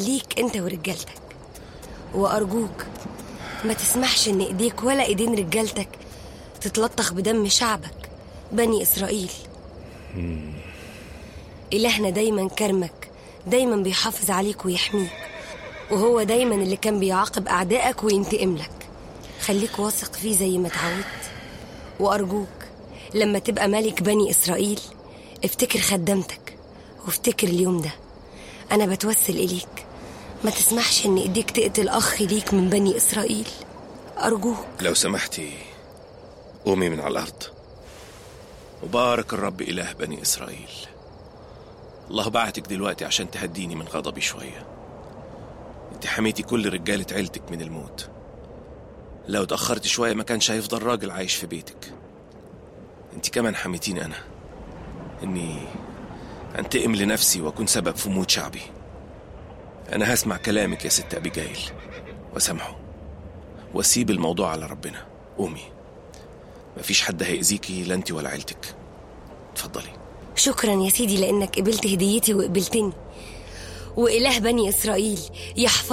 ليك انت ورجالتك وارجوك ما تسمحش ان ايديك ولا ايدين رجالتك تتلطخ بدم شعبك بني اسرائيل الهنا دايما كرمك دايما بيحافظ عليك ويحميك وهو دايما اللي كان بيعاقب اعدائك وينتقم لك خليك واثق فيه زي ما اتعودت وارجوك لما تبقى ملك بني اسرائيل افتكر خدمتك وافتكر اليوم ده انا بتوسل اليك ما تسمحش ان ايديك تقتل اخ ليك من بني اسرائيل ارجوك لو سمحتي قومي من على الأرض وبارك الرب إله بني إسرائيل الله بعتك دلوقتي عشان تهديني من غضبي شوية انت حميتي كل رجالة عيلتك من الموت لو اتأخرت شوية ما كانش هيفضل راجل عايش في بيتك انت كمان حميتيني أنا إني أنتقم لنفسي وأكون سبب في موت شعبي أنا هسمع كلامك يا ست أبيجايل وسامحه واسيب الموضوع على ربنا قومي مفيش حد هيأذيكي لا انت ولا عيلتك اتفضلي شكرا يا سيدي لانك قبلت هديتي وقبلتني واله بني اسرائيل يحفظ